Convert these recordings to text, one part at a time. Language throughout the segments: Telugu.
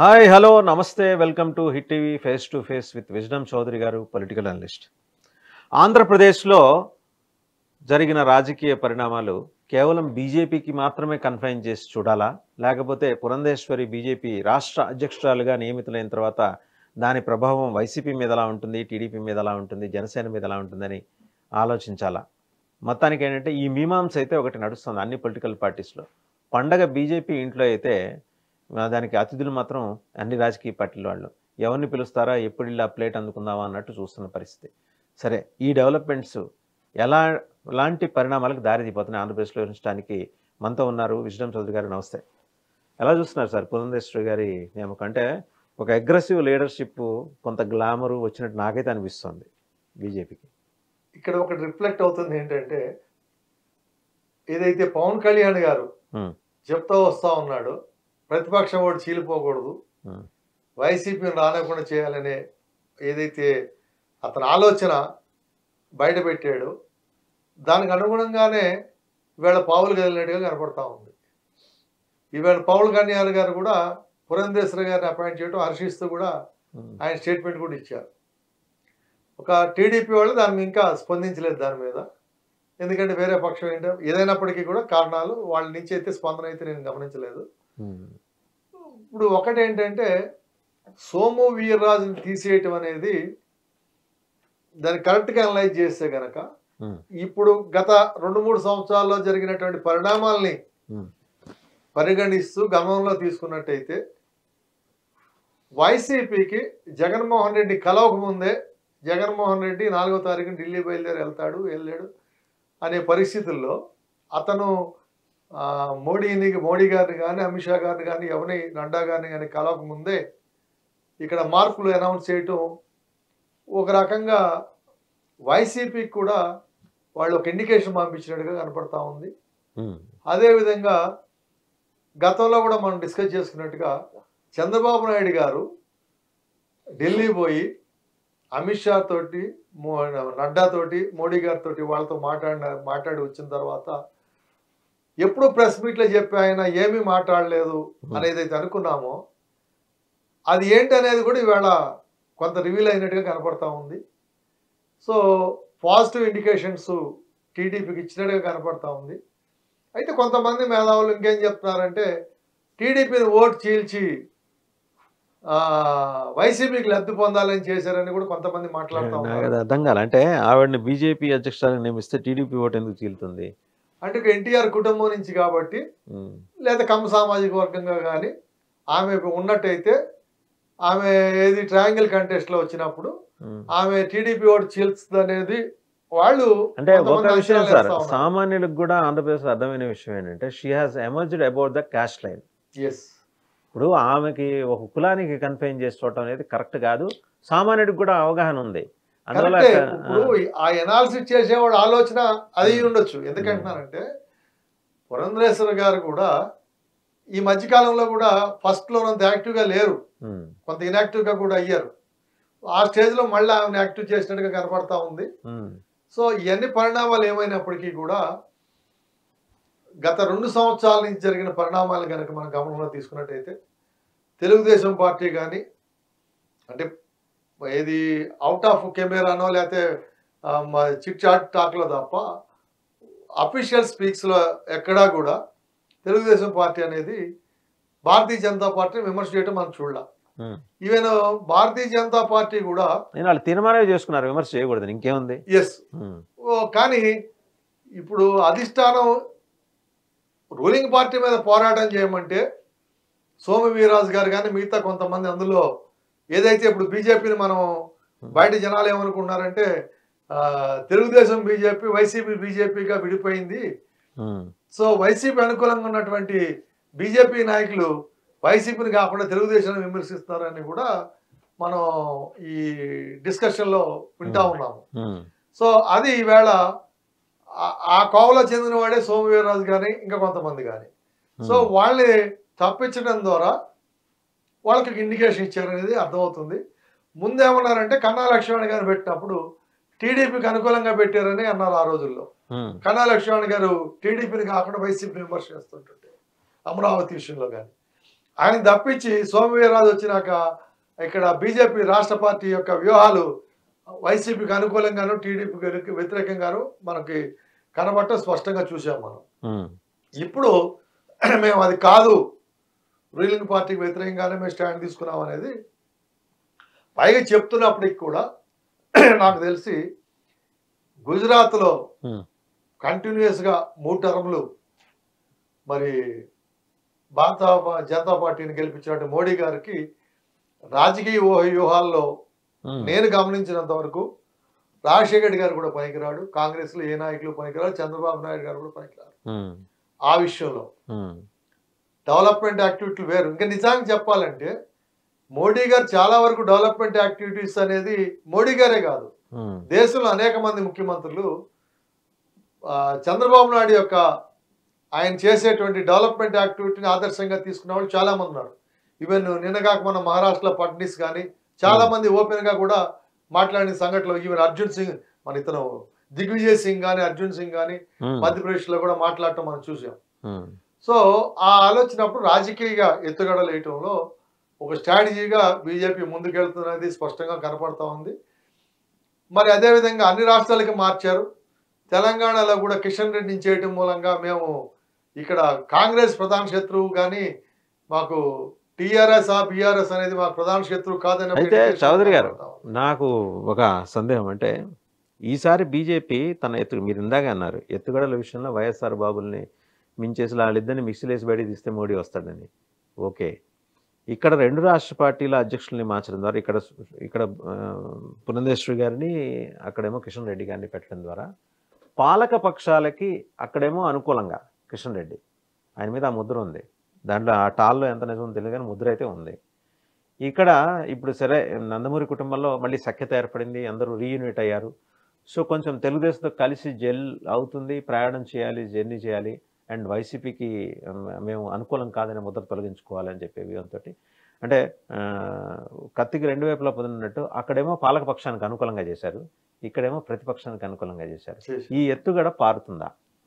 Hi hello namaste welcome to hit TV face to face with Wisdom Chowdary garu political analyst ఆంధ్రప్రదేశ్లో జరిగిన రాజకీయ పరిణామాలు కేవలం బీజేపీకి మాత్రమే కన్ఫైన్ చేసి చూడాలా లేకపోతే పురంధేశ్వరి బీజేపీ రాష్ట్ర అధ్యక్షురాలుగా నియమితులైన తర్వాత దాని ప్రభావం వైసీపీ మీద ఎలా ఉంటుంది టీడీపీ మీద ఎలా ఉంటుంది జనసేన మీద ఎలా ఉంటుందని ఆలోచించాలా మొత్తానికి ఏంటంటే ఈ మీమాంస అయితే ఒకటి నడుస్తుంది అన్ని పొలిటికల్ పార్టీస్లో పండగ బీజేపీ ఇంట్లో అయితే ఆ, దానికి అతిథులు మాత్రం అన్ని రాజకీయ పార్టీల వాళ్ళు ఎవరిని పిలుస్తారా ఎప్పుడు ఇలా ప్లేట్ అందుకుందామా అన్నట్టు చూస్తున్న పరిస్థితి సరే ఈ డెవలప్మెంట్స్ ఎలా ఎలాంటి పరిణామాలకు దారి తీపోతున్నాయి ఆంధ్రప్రదేశ్లో వివరించడానికి మనతో ఉన్నారు విజయం చౌదరి గారు నమస్తే ఎలా చూస్తున్నారు సార్ పురంధేశ్వరి గారి నియామకం అంటే ఒక అగ్రెసివ్ లీడర్షిప్ కొంత గ్లామరు వచ్చినట్టు నాకైతే అనిపిస్తుంది బీజేపీకి ఇక్కడ ఒకటి రిఫ్లెక్ట్ అవుతుంది ఏంటంటే ఏదైతే పవన్ కళ్యాణ్ గారు Hmm. చెప్తా వస్తా ఉన్నాడు ప్రతిపక్షం వాడు చీలిపోకూడదు Hmm. వైసీపీని రానివ్వకుండా చేయాలనే ఏదైతే అతని ఆలోచన బయట పెట్టాడు దానికి అనుగుణంగానే ఇవాళ పావులు కదిలినట్టుగా కనపడతా ఉంది ఈవేళ పౌల్ కళ్యాణ్ గారు కూడా పురంధేశ్వర గారిని అపాయింట్ చేయడం హర్షిస్తూ కూడా ఉమ్, ఆయన స్టేట్మెంట్ కూడా ఇచ్చారు ఒక టీడీపీ వాళ్ళు దాని మీద ఇంకా స్పందించలేదు దాని మీద ఎందుకంటే వేరే పక్షం ఏంటో ఏదైనప్పటికీ కూడా కారణాలు వాళ్ళ నుంచి అయితే స్పందన అయితే నేను గమనించలేదు ఉమ్, ఇప్పుడు ఒకటి ఏంటంటే సోము వీర్రాజుని తీసేయటం అనేది దాన్ని కరెక్ట్గా అనలైజ్ చేస్తే గనక ఉమ్, ఇప్పుడు గత రెండు మూడు సంవత్సరాల్లో జరిగినటువంటి పరిణామాల్ని ఉమ్, పరిగణిస్తూ గమనంలో తీసుకున్నట్టయితే వైసీపీకి జగన్మోహన్ రెడ్డి కలవక ముందే జగన్మోహన్ రెడ్డి నాలుగో తారీఖున ఢిల్లీ బయలుదేరి వెళ్తాడు వెళ్ళాడు అనే పరిస్థితుల్లో అతను ఆ, మోడీని మోడీ గారిని కానీ అమిత్ షా గారిని కానీ ఎవరిని నడ్డా గారిని కానీ కలవక ముందే ఇక్కడ మార్పులు అనౌన్స్ చేయటం ఒక రకంగా వైసీపీకి కూడా వాళ్ళు ఒక ఇండికేషన్ పంపించినట్టుగా కనపడతా ఉంది ఉమ్, అదేవిధంగా గతంలో కూడా మనం డిస్కస్ చేసుకున్నట్టుగా చంద్రబాబు నాయుడు గారు ఢిల్లీ పోయి అమిత్ షా తోటి మో నడ్డా తోటి మోడీ గారితో వాళ్ళతో మాట్లాడిన మాట్లాడి వచ్చిన తర్వాత ఎప్పుడు ప్రెస్ మీట్లో చెప్పి ఆయన ఏమీ మాట్లాడలేదు అనేది అయితే అనుకున్నామో అది ఏంటి అనేది కూడా ఇవాళ కొంత రివీల్ అయినట్టుగా కనపడతా ఉంది సో పాజిటివ్ ఇండికేషన్స్ టీడీపీకి ఇచ్చినట్టుగా కనపడతా ఉంది అయితే కొంతమంది మేధావులు ఇంకేం చెప్తున్నారంటే టీడీపీని ఓటు చీల్చి ఆ, వైసీపీకి లబ్ధి పొందాలని చేశారని కూడా కొంతమంది మాట్లాడుతూ నాకు ఉన్నారు అది అర్థం కాలే అంటే ఆవిడని బీజేపీ అధ్యక్షురాలను నియమిస్తే టీడీపీ ఓటు ఎందుకు చీలుతుంది అంటే ఎన్టీఆర్ కుటుంబం నుంచి కాబట్టి ఉమ్, లేదా కమ్మ సామాజిక వర్గంగా కానీ ఆమె ఉన్నట్టయితే ఆమె ఏది ట్రయాంగిల్ కంటెస్ట్లో వచ్చినప్పుడు ఉమ్. ఆమె టీడీపీ ఓటు చీల్చుతుంది అనేది వాళ్ళు అంటే ఒక కొంతమంది విషయం అంచనాలు సార్ వేస్తా ఉన్నారు. సామాన్యులకు కూడా ఆంధ్రప్రదేశ్ అర్థమైన విషయం ఏంటంటే she has emerged about the cash line yes ఇప్పుడు ఆమెకి ఒక కులానికి కన్ఫైన్ చేసి చూడటం అనేది కరెక్ట్ కాదు సామాన్యుడికి కూడా అవగాహన ఉంది అందువల్ల కరెక్టే క- ఇప్పుడు ఆ ఎనాలిసిస్ చేసేవాడు ఆలోచన అది ఉండొచ్చు ఎందుకంటున్నారంటే పురంధరేశ్వర గారు కూడా ఈ మధ్యకాలంలో కూడా ఫస్ట్ లో అంత యాక్టివ్ గా లేరు ఉమ్, కొంత ఇన్యాక్టివ్ గా కూడా అయ్యారు ఆ స్టేజ్ లో మళ్ళీ ఆమెను యాక్టివ్ చేసినట్టుగా కనపడతా ఉంది ఉమ్, సో ఇవన్నీ పరిణామాలు ఏమైనప్పటికీ కూడా గత రెండు సంవత్సరాల నుంచి జరిగిన పరిణామాలు కనుక మనం గమనంలో తీసుకున్నట్టయితే తెలుగుదేశం పార్టీ కానీ అంటే ఏది అవుట్ ఆఫ్ కెమెరానో లేకపోతే చిట్ చాట్ టాక్లో తప్ప అఫీషియల్ స్పీక్స్లో ఎక్కడా కూడా తెలుగుదేశం పార్టీ అనేది భారతీయ జనతా పార్టీని విమర్శ చేయడం మనం చూడాల um. Even Bharatiya Janata Party కూడా నేను వాళ్ళు తీర్మానమే చేసుకున్నారు విమర్శ చేయకూడదు ఇంకేముంది ఎస్ ఉమ్, ఓ, కానీ ఇప్పుడు అధిష్టానం రూలింగ్ పార్టీ మీద పోరాటం చేయమంటే సోము వీర్రాజు గారు కానీ మిగతా కొంతమంది అందులో ఏదైతే ఇప్పుడు బీజేపీని మనం బయట జనాలు ఏమనుకుంటున్నారంటే ఆ, తెలుగుదేశం బీజేపీ వైసీపీ బీజేపీగా విడిపోయింది ఉమ్, సో వైసీపీ అనుకూలంగా ఉన్నటువంటి బీజేపీ నాయకులు వైసీపీని కాకుండా తెలుగుదేశాన్ని విమర్శిస్తున్నారని కూడా మనం ఈ డిస్కషన్లో వింటా ఉన్నాము ఉమ్, సో అది ఈవేళ ఆ- ఆ కోవలో చెందిన వాడే సోమవీర్రాజు కానీ ఇంకా కొంతమంది కానీ సో ఉమ్. వాళ్ళని తప్పించడం ద్వారా వాళ్ళకి ఇండికేషన్ ఇచ్చారనేది అర్థమవుతుంది ముందేమన్నారంటే కన్నా లక్ష్మణ్ గారు పెట్టినప్పుడు టీడీపీకి అనుకూలంగా పెట్టారని అన్నారు ఆ రోజుల్లో ఉమ్, కన్నా లక్ష్మణ్ గారు టీడీపీని కాకుండా వైసీపీని విమర్శ చేస్తుంటుంటే అమరావతి విషయంలో కానీ ఆయన తప్పించి సోమవీర్రాజు వచ్చినాక ఇక్కడ బీజేపీ రాష్ట్ర పార్టీ యొక్క వ్యూహాలు వైసీపీకి అనుకూలంగాను టీడీపీకి వ్యతిరేకంగాను మనకి కనబట్ట స్పష్టంగా చూసాం మనం ఉమ్, ఇప్పుడు మేము అది కాదు రూలింగ్ పార్టీకి వ్యతిరేకంగానే మేము స్టాండ్ తీసుకున్నాం అనేది పైగా చెప్తున్నప్పటికి కూడా నాకు తెలిసి గుజరాత్లో ఉమ్, కంటిన్యూస్గా మూడు టర్ములు మరి భారత జనతా పార్టీని గెలిపించినట్టు మోడీ గారికి రాజకీయ ఊహ వ్యూహాల్లో ఉమ్, నేను గమనించినంత వరకు రాజశేఖర్ రెడ్డి గారు కూడా పనికిరాడు కాంగ్రెస్లో ఏ నాయకులు పనికిరాడు చంద్రబాబు నాయుడు గారు కూడా పనికిరారు ఉమ్, ఆ విషయంలో ఉమ్, డెవలప్మెంట్ యాక్టివిటీలు వేరు ఇంకా నిజానికి చెప్పాలంటే మోడీ గారు చాలా వరకు డెవలప్మెంట్ యాక్టివిటీస్ అనేది మోడీ గారే కాదు ఉమ్, దేశంలో అనేక మంది ముఖ్యమంత్రులు ఆ, చంద్రబాబు నాయుడు యొక్క ఆయన చేసేటువంటి డెవలప్మెంట్ యాక్టివిటీని ఆదర్శంగా తీసుకున్న వాళ్ళు చాలా మంది ఉన్నారు ఈవెన్ నిన్నగాక మన మహారాష్ట్రలో ఫడ్నీస్ కానీ చాలా మంది ఓపెన్ గా కూడా మాట్లాడిన సంఘటనలు ఈవెన్ అర్జున్ సింగ్ మన ఇతను దిగ్విజయ్ సింగ్ కానీ అర్జున్ సింగ్ కానీ ఉమ్, మధ్యప్రదేశ్ లో కూడా మాట్లాడటం మనం చూసాం ఉమ్, సో ఆ ఆలోచనప్పుడు రాజకీయ ఎత్తుగడలు వేయటంలో ఒక స్ట్రాటజీగా బీజేపీ ముందుకెళ్తున్నది స్పష్టంగా కనపడతా ఉంది మరి అదేవిధంగా అన్ని రాష్ట్రాలకి మార్చారు తెలంగాణలో కూడా కిషన్ రెడ్డిని చేయటం మూలంగా మేము ఇక్కడ కాంగ్రెస్ ప్రధాన శత్రువు కానీ మాకు టీఆర్ఎస్ ఆ బీఆర్ఎస్ అనేది మాకు ప్రధాన శత్రువు కాదని అయితే చౌదరి గారు నాకు ఒక సందేహం అంటే ఈసారి బీజేపీ తన ఎత్తు మీరు ఇందాక అన్నారు ఎత్తుగడల విషయంలో వైఎస్ఆర్ బాబుల్ని మించేసి వాళ్ళిద్దరిని మిక్సీలేసి బయట తీస్తే మోడీ వస్తాడని ఓకే ఇక్కడ రెండు రాష్ట్ర పార్టీల అధ్యక్షుల్ని మార్చడం ద్వారా ఇక్కడ ఇక్కడ ఆ, పురంధేశ్వరి గారిని అక్కడేమో కిషన్ రెడ్డి గారిని పెట్టడం ద్వారా పాలక పక్షాలకి అక్కడేమో అనుకూలంగా కిషన్ రెడ్డి ఆయన మీద ఆ ముద్ర ఉంది దాంట్లో ఆ టాల్లో ఎంత నిజమో తెలియదు కానీ ముద్ర అయితే ఉంది ఇక్కడ ఇప్పుడు సరే నందమూరి కుటుంబంలో మళ్ళీ సఖ్యత ఏర్పడింది అందరూ రీయూనిట్ అయ్యారు సో కొంచెం తెలుగుదేశంతో కలిసి జెల్ అవుతుంది ప్రయాణం చేయాలి జర్నీ చేయాలి అండ్ వైసీపీకి మేము అనుకూలం కాదనే ముద్ర తొలగించుకోవాలని చెప్పే వ్యూహంతో అంటే ఆ, కత్తికి రెండు వైపులా పొందినట్టు అక్కడేమో పాలక పక్షానికి అనుకూలంగా చేశారు ఇక్కడేమో ప్రతిపక్షానికి అనుకూలంగా చేశారు ఈ ఎత్తుగడ పారుతుందా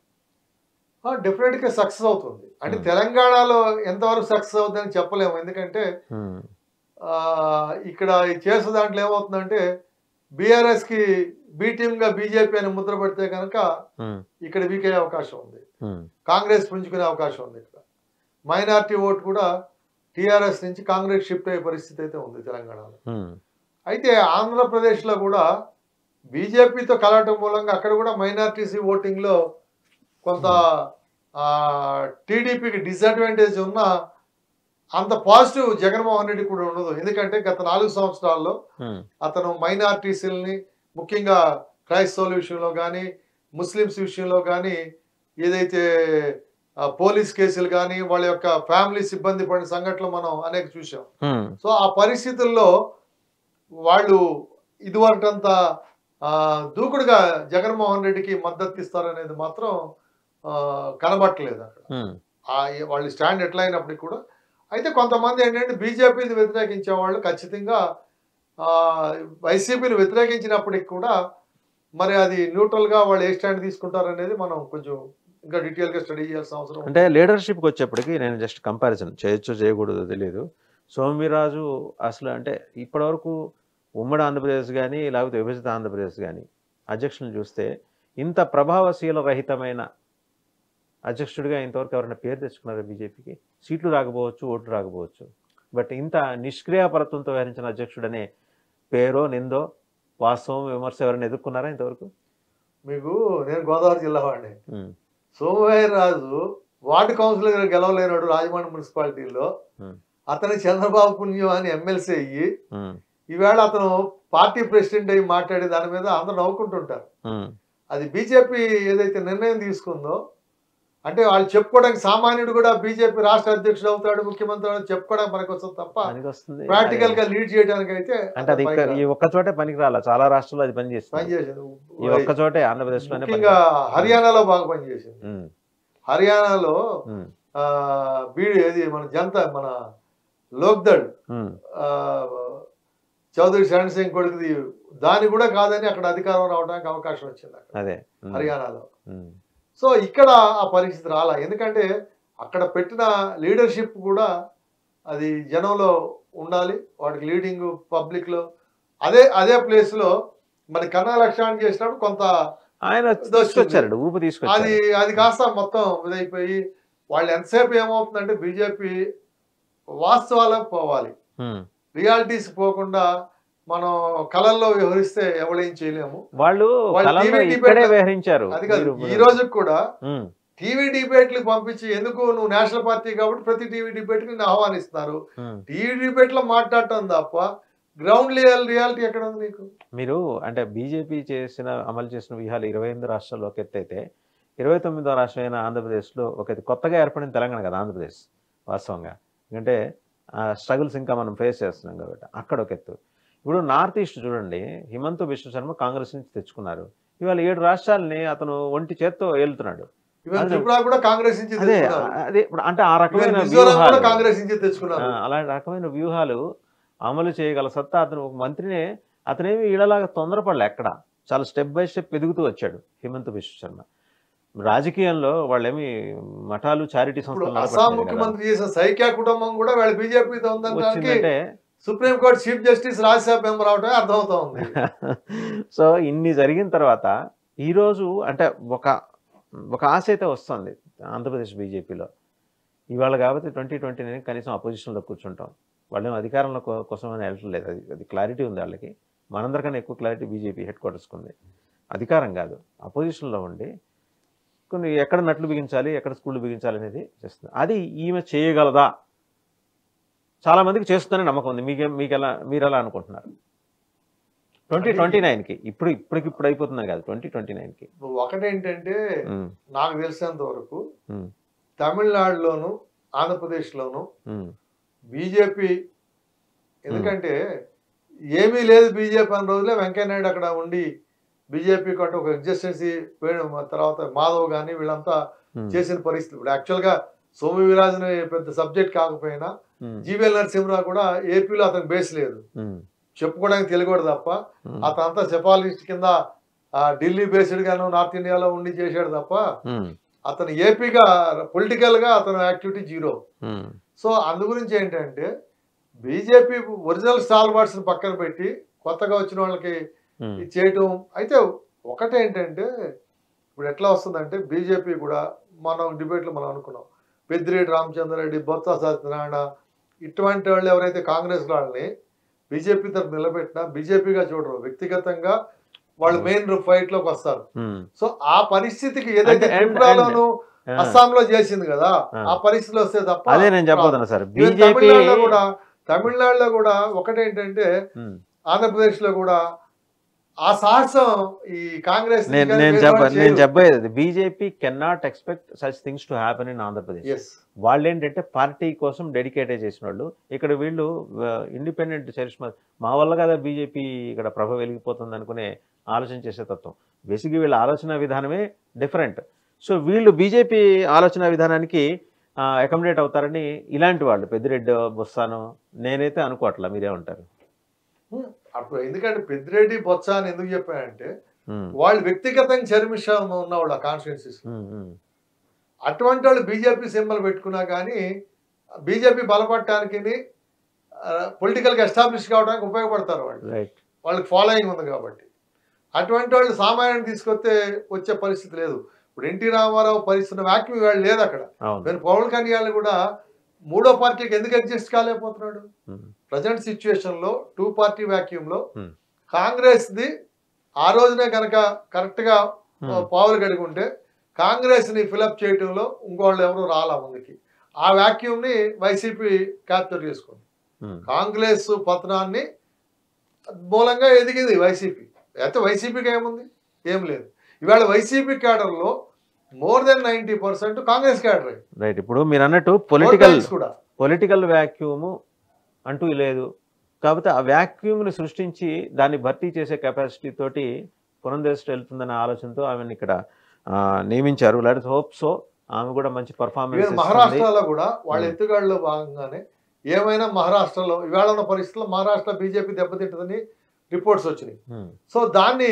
డెఫినెట్ గా సక్సెస్ అవుతుంది అంటే Hmm. తెలంగాణలో ఎంతవరకు సక్సెస్ అవుతుందని చెప్పలేము ఎందుకంటే ఉమ్, ఆ, ఇక్కడ ఈ చేసే దాంట్లో ఏమవుతుందంటే బీఆర్ఎస్ కి బి టీమ్ గా బీజేపీ అని ముద్ర పెడితే కనుక ఉమ్, ఇక్కడ వీక్ అయ్యే అవకాశం ఉంది ఉమ్, కాంగ్రెస్ పుంజుకునే అవకాశం ఉంది ఇక్కడ మైనార్టీ ఓట్ కూడా టీఆర్ఎస్ నుంచి కాంగ్రెస్ షిఫ్ట్ అయ్యే పరిస్థితి అయితే ఉంది తెలంగాణలో ఉమ్, అయితే ఆంధ్రప్రదేశ్లో కూడా బీజేపీతో కలవటం మూలంగా అక్కడ కూడా మైనార్టీసీ ఓటింగ్లో కొంత టీడీపీకి డిసడ్వాంటేజ్ ఉన్న అంత పాజిటివ్ జగన్మోహన్ రెడ్డి కూడా ఉండదు ఎందుకంటే గత నాలుగు సంవత్సరాల్లో ఉమ్, అతను మైనార్టీసీలని ముఖ్యంగా క్రైస్తవుల విషయంలో కానీ ముస్లిమ్స్ విషయంలో కానీ ఏదైతే ఆ, పోలీస్ కేసులు కానీ వాళ్ళ యొక్క ఫ్యామిలీ సిబ్బంది పడిన సంఘటనలు మనం అనేక చూసాం ఉమ్, సో ఆ పరిస్థితుల్లో వాళ్ళు ఇదివరకంత ఆ, దూకుడుగా జగన్మోహన్ రెడ్డికి మద్దతు ఇస్తారనేది మాత్రం ఆ, కనబట్టలేదు అక్కడ ఉమ్, ఆ వాళ్ళ స్టాండ్ ఎట్లా అయినప్పటికీ కూడా అయితే కొంతమంది ఏంటంటే బీజేపీని వ్యతిరేకించే వాళ్ళు ఖచ్చితంగా ఆ, వైసీపీని వ్యతిరేకించినప్పటికి కూడా మరి అది న్యూట్రల్గా వాళ్ళు ఏ స్టాండ్ తీసుకుంటారు అనేది మనం కొంచెం ఇంకా డీటెయిల్గా స్టడీ చేయాల్సిన అవసరం ఉంది. అంటే లీడర్షిప్కి వచ్చేప్పటికి నేను జస్ట్ కంపారిజన్ చేయొచ్చో చేయకూడదో తెలియదు సోమవీరాజు అసలు అంటే ఇప్పటివరకు ఉమ్మడి ఆంధ్రప్రదేశ్ కానీ లేకపోతే విభజిత ఆంధ్రప్రదేశ్ కానీ అధ్యక్షులను చూస్తే ఇంత ప్రభావశీల రహితమైన అధ్యక్షుడిగా ఇంతవరకు ఎవరైనా పేరు తెచ్చుకున్నారా బీజేపీకి సీట్లు రాకపోవచ్చు ఓట్లు రాకపోవచ్చు బట్ ఇంత నిష్క్రియాపరత్వంతో వ్యవహరించిన అధ్యక్షుడనే పేరో నిందో వాస్తవం విమర్శ ఎవరైనా ఎదుర్కొన్నారా ఇంతవరకు మీకు నేను గోదావరి జిల్లా వాడిని um, Somaveera Raju ward councillor గెలవలేనాడు రాజమండ్రి మున్సిపాలిటీలో Hmm. అతని చంద్రబాబు పుణ్యం అని ఎమ్మెల్సీ అయ్యి ఉమ్, ఈవేళ అతను పార్టీ ప్రెసిడెంట్ అయ్యి మాట్లాడే దాని మీద అందరూ నవ్వుకుంటుంటారు ఉమ్, అది బీజేపీ ఏదైతే నిర్ణయం తీసుకుందో అంటే వాళ్ళు చెప్పుకోవడానికి సామాన్యుడు కూడా బీజేపీ రాష్ట్ర అధ్యక్షుడు అవుతాడు ముఖ్యమంత్రి అవుతాడు చెప్పుకోవడానికి మనకు వస్తుంది తప్ప పనికి వస్తుంది ప్రాక్టికల్ గా లీడ్ చేయడానికి అయితే అంటే అది ఇక్కడ ఈ ఒక్క చోటే పనికి రాల చాలా రాష్ట్రాల్లో అది పనిచేస్తుంది పనిచేసింది ఈ ఒక్క చోటే ఆంధ్రప్రదేశ్ లోనే ముఖ్యంగా హర్యానాలో బాగా పనిచేసింది హర్యానాలో ఆ, బీడి ఏది మన జనతా మన లోక్దళ్ ఆ, చౌదరి శరణ్ సింగ్ కొడుకుది దాని కూడా కాదని అక్కడ అధికారం రావడానికి అవకాశం వచ్చింది అక్కడ అదే ఉమ్, హర్యానాలో ఉమ్, సో ఇక్కడ ఆ పరిస్థితి రాలా ఎందుకంటే అక్కడ పెట్టిన లీడర్షిప్ కూడా అది జనంలో ఉండాలి వాడికి లీడింగ్ పబ్లిక్ లో అదే అదే ప్లేస్ లో మరి కన్నా లక్ష్యాన్ని చేసినప్పుడు కొంత ఆయన ఇది వచ్చింది. తీసుకొచ్చారు ఊపు అది తీసుకొచ్చారు అది కాస్త మొత్తం ఇదైపోయి వాళ్ళు ఎంతసేపు ఏమవుతుందంటే బీజేపీ వాస్తవాలకు పోవాలి ఉమ్. రియాలిటీస్ పోకుండా మనం కళల్లో వ్యవహరిస్తే ఎవడేం చేయలేము వాళ్ళు వాళ్ళు కళల్లో TV debate ఇక్కడే లో- వ్యవహరించారు అది కాదు మీరు- ఈ రోజు కూడా ఉమ్, టీవీ డిబేట్లకు పంపించి ఎందుకు నువ్వు నేషనల్ పార్టీ కాబట్టి ప్రతి టీవీ డిబేట్కి నేను ఆహ్వానిస్తున్నారు ఉమ్. టీవీ డిబేట్ లో మాట్లాడటం తప్ప గ్రౌండ్ లెవెల్ రియాలిటీ ఎక్కడ ఉంది నీకు మీరు అంటే బీజేపీ చేసిన అమలు చేసిన వ్యూహాలు ఇరవై ఎనిమిది రాష్ట్రాల్లో ఒక ఎత్తు అయితే ఇరవై తొమ్మిదో రాష్ట్రమైన ఆంధ్రప్రదేశ్లో ఒక ఎత్తు. కొత్తగా ఏర్పడిన తెలంగాణ కదా ఆంధ్రప్రదేశ్ వాస్తవంగా ఎందుకంటే ఆ స్ట్రగుల్స్ ఇంకా మనం ఫేస్ చేస్తున్నాం కాబట్టి అక్కడ ఒక ఎత్తు ఇప్పుడు నార్త్ ఈస్ట్ చూడండి హిమంత బిశ్వ శర్మ కాంగ్రెస్ నుంచి తెచ్చుకున్నారు ఇవాళ ఏడు రాష్ట్రాలని అతను ఒంటి చేత్తో ఏలుతున్నాడు ఈవెన్ అదే. త్రిపుర కూడా కాంగ్రెస్ నుంచి అదే తెచ్చుకున్నారు అదే ఇప్పుడు అంటే ఆ రకమైన ఈవెన్ మిజోరాం కూడా వ్యూహాలు కాంగ్రెస్ నుంచి తెచ్చుకున్నారు ఆ, అలాంటి రకమైన వ్యూహాలు అమలు చేయగల సత్తా అతను ఒక మంత్రినే అతనేమి ఈడలాగా తొందరపడలే ఎక్కడ చాలా స్టెప్ బై స్టెప్ ఎదుగుతూ వచ్చాడు హిమంత బిశ్వ శర్మ రాజకీయంలో వాళ్ళేమి మఠాలు చారిటీ ఇప్పుడు సంస్థలు అస్సాం నడపట్లేదు కదా. ముఖ్యమంత్రి చేసిన సైక్యా కుటుంబం కూడా వాళ్ళ బీజేపీతో ఉందనడానికి వచ్చిందంటే supreme court chief justice Rajya Sabha member అవటమే అర్థమవుతా ఉంది సో ఇన్ని జరిగిన తర్వాత ఈరోజు అంటే ఒక ఒక ఆశ అయితే వస్తుంది ఆంధ్రప్రదేశ్ బీజేపీలో ఇవాళ కాబట్టి ట్వంటీ ట్వంటీ నైన్ కనీసం అపోజిషన్లో కూర్చుంటాం వాళ్ళేం అధికారంలో కో- కోసం అని వెళ్ళట్లేదు అది అది క్లారిటీ ఉంది వాళ్ళకి మనందరికన్నా ఎక్కువ క్లారిటీ బీజేపీ హెడ్ క్వార్టర్స్కి ఉంది అధికారం కాదు అపోజిషన్లో ఉండి కొన్ని ఎక్కడ నట్లు బిగించాలి ఎక్కడ స్కూళ్ళు బిగించాలి అనేది చేస్తుంది అది ఈమె చేయగలదా చాలా మందికి చేస్తుందని నమ్మకం ఉంది మీకే మీకు ఎలా మీరు ఎలా అనుకుంటున్నారు ట్వంటీ ట్వంటీ నైన్కి ఇప్పుడు ఇప్పటికి ఇప్పుడు అయిపోతుందని కాదు ట్వంటీ ట్వంటీ నైన్కి ఒకటేంటంటే నాకు తెలిసినంత వరకు తమిళనాడులోను ఆంధ్రప్రదేశ్లోను బీజేపీ ఎందుకంటే ఏమీ లేదు బీజేపీ అన్న రోజులే వెంకయ్యనాయుడు అక్కడ ఉండి బీజేపీ కంటే ఒక ఎగ్జిస్టెన్సీ తర్వాత మాధవ్ కానీ వీళ్ళంతా చేసిన పరిస్థితి ఇప్పుడు యాక్చువల్గా సోము వీరాజుని పెద్ద సబ్జెక్ట్ కాకపోయినా జీవీఎల్ నరసింహరావు కూడా ఏపీలో అతనికి బేస్ లేదు చెప్పుకోవడానికి తెలుగుడు తప్ప అతను అంతా సెపాలిస్ట్ కింద ఆ, ఢిల్లీ బేస్డ్ గాను నార్త్ ఇండియాలో ఉండి చేశాడు తప్ప అతను ఏపీగా పొలిటికల్ గా అతను యాక్టివిటీ జీరో సో అందు గురించి ఏంటంటే బీజేపీ ఒరిజినల్ స్టాల్ ని పక్కన పెట్టి కొత్తగా వచ్చిన వాళ్ళకి ఇది చేయటం అయితే ఒకటేంటంటే ఇప్పుడు ఎట్లా వస్తుందంటే బీజేపీ కూడా మనం డిబేట్లో మనం అనుకున్నాం పెద్దిరెడ్డి రామచంద్రారెడ్డి బొత్స సత్యనారాయణ ఇటువంటి వాళ్ళు ఎవరైతే కాంగ్రెస్ వాళ్ళని బీజేపీ తరఫు నిలబెట్టినా బీజేపీగా చూడరు వ్యక్తిగతంగా వాళ్ళు మెయిన్ ఫైట్ లోకి వస్తారు సో ఆ పరిస్థితికి ఏదైతే అంటే- and- త్రిపురలోను అస్సాంలో చేసింది కదా ఆ. ఆ పరిస్థితి వస్తే తప్ప అదే నేను చెప్పబోతున్నా సార్ ఈవెన్ బీజేపీ తమిళనాడులో కూడా తమిళనాడులో కూడా ఒకటేంటంటే ఆంధ్రప్రదేశ్ లో కూడా ఆ సాహసం ఈ కాంగ్రెస్ నేను నేను చెప్ప నేను చెప్పేది BJP can not expect such things to happen in Andhra Pradesh yes వాళ్ళు ఏంటంటే పార్టీ కోసం డెడికేట్ చేసిన వాళ్ళు ఇక్కడ వీళ్ళు ఇండిపెండెంట్ చరిష్మా మా వల్ల కదా బీజేపీ ఇక్కడ ప్రభ వెలిగిపోతుంది అనుకునే ఆలోచన చేసే తత్వం బేసిక్గా వీళ్ళ ఆలోచన విధానమే డిఫరెంట్ సో వీళ్ళు బీజేపీ ఆలోచన విధానానికి అకామిడేట్ అవుతారని ఇలాంటి వాళ్ళు పెద్దిరెడ్డి బొత్సాను నేనైతే అనుకోవట్లా మీరేమంటారు అప్పుడు ఎందుకంటే పెద్దిరెడ్డి బొత్స అని ఎందుకు చెప్పానంటే ఉమ్, వాళ్ళు వ్యక్తిగతంగా చర్మిషం ఉన్నవాళ్ళు ఆ కాన్స్టిట్యున్సీస్ ఉమ్, ఉమ్, అటువంటి వాళ్ళు బీజేపీ సింబల్ పెట్టుకున్నా కానీ బీజేపీ బలపడటానికి పొలిటికల్గా ఎస్టాబ్లిష్ కావడానికి ఉపయోగపడతారు వాళ్ళు రైట్ వాళ్ళకి ఫాలోయింగ్ ఉంది కాబట్టి అటువంటి వాళ్ళు సామాన్యాన్ని తీసుకొస్తే వచ్చే పరిస్థితి లేదు ఇప్పుడు ఎన్టీ రామారావు పరిస్థితి వ్యాక్యూమ్ వాళ్ళు లేదు అక్కడ అవును మరి పవన్ కళ్యాణ్ కూడా మూడో పార్టీకి ఎందుకు అడ్జస్ట్ కాలేకపోతున్నాడు ఉమ్, ప్రజెంట్ సిచ్యువేషన్ లో టూ పార్టీ వ్యాక్యూమ్ లో Hmm. కాంగ్రెస్ ది ఆ రోజునే కనుక కరెక్ట్ గా ఉమ్, పావులు కడుగుంటే కాంగ్రెస్ ని ఫిలప్ చేయటంలో ఇంకోళ్ళు ఎవరు రాలా ముందుకి ఆ వాక్యూమ్ ని వైసీపీ క్యాప్చర్ చేసుకుంది ఉమ్, కాంగ్రెస్ పతనాన్ని మూలంగా ఎదిగింది వైసీపీ అయితే వైసీపీకి ఏముంది ఏం లేదు ఇవాళ వైసీపీ క్యాడర్లో more than ninety percent Congress cadre right ఇప్పుడు మీరు అన్నట్టు పొలిటికల్ కూడా పొలిటికల్ వ్యాక్యూము అంటూ లేదు కాకపోతే ఆ వ్యాక్యూమ్ని సృష్టించి దాన్ని భర్తీ చేసే కెపాసిటీ తోటి పురంధేశ్వరి వెళ్తుందనే ఆలోచనతో ఆమెను ఇక్కడ ఆ, నియమించారు లెట్స్ హోప్ సో ఆమె కూడా మంచి ఈవెన్ పర్ఫార్మెన్స్ మహారాష్ట్రలో కూడా వాళ్ళ Hmm. ఎత్తుగాడులో భాగంగానే ఏమైనా మహారాష్ట్రలో ఇవాళ ఉన్న పరిస్థితుల్లో మహారాష్ట్ర బీజేపీ దెబ్బతింటుందని రిపోర్ట్స్ వచ్చినాయి సో దాన్ని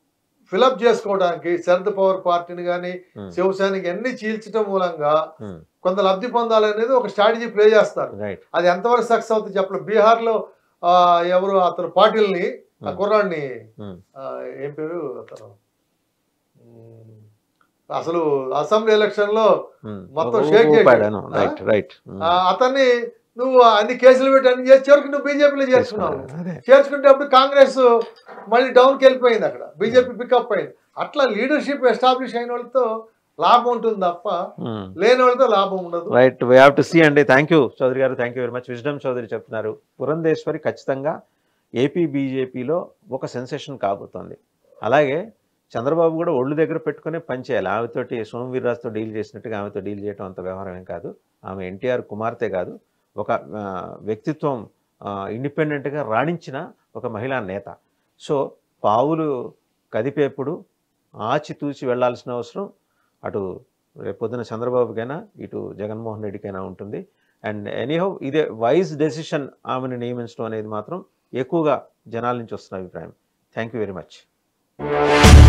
ఫిలప్ చేసుకోవడానికి శరద్ పవార్ పార్టీని కానీ శివసేనకి అన్ని చీల్చడం మూలంగా కొంత లబ్ధి పొందాలనేది ఒక స్ట్రాటజీ ప్లే చేస్తారు రైట్ అది ఎంతవరకు సక్సెస్ అవుతుంది చెప్పలేదు బీహార్లో ఆ, ఎవరు అతను పాటిల్ని ఆ కుర్రాడిని ఆ, ఏం పేరు అతను ఉమ్, అసలు అసెంబ్లీ ఎలక్షన్ లో మొత్తం shake చేశాడు. రైట్ రైట్ ఆ, అతన్ని నువ్వు అన్ని కేసులు పెట్టి అన్ని చేసి చివరికి నువ్వు బీజేపీలో చేర్చుకున్నావు అదే చేర్చుకుంటే అప్పుడు కాంగ్రెస్ మళ్ళీ డౌన్కి వెళ్ళిపోయింది అక్కడ బీజేపీ పికప్ అయింది అట్లా లీడర్షిప్ ఎస్టాబ్లిష్ అయిన వాళ్ళతో లాభం ఉంటుంది తప్ప లేని వాళ్ళతో లాభం ఉండదు right we have to see అండి thank you Chowdary garu thank you very much Wisdom Chowdary చెప్తున్నారు పురంధేశ్వరి ఖచ్చితంగా ఏపీ బీజేపీలో ఒక సెన్సేషన్ కాబోతోంది అలాగే చంద్రబాబు కూడా ఒళ్ళు దగ్గర పెట్టుకుని పనిచేయాలి ఆమెతోటి సోము వీర్రాజుతో డీల్ చేసినట్టుగా ఆమెతో డీల్ చేయడం అంత వ్యవహారం ఏం కాదు ఆమె ఎన్టీఆర్ కుమార్తె కాదు ఒక ఆ, వ్యక్తిత్వం ఆ, ఇండిపెండెంట్గా రాణించిన ఒక మహిళా నేత సో పావులు కదిపేప్పుడు ఆచితూచి వెళ్ళాల్సిన అవసరం అటు రేపొద్దున చంద్రబాబుకైనా ఇటు జగన్మోహన్ రెడ్డికైనా ఉంటుంది అండ్ ఎనీహౌ ఇదే వైజ్ డెసిషన్ ఆమెను నియమించడం అనేది మాత్రం ఎక్కువగా జనాల నుంచి వస్తున్న అభిప్రాయం థ్యాంక్ యూ వెరీ మచ్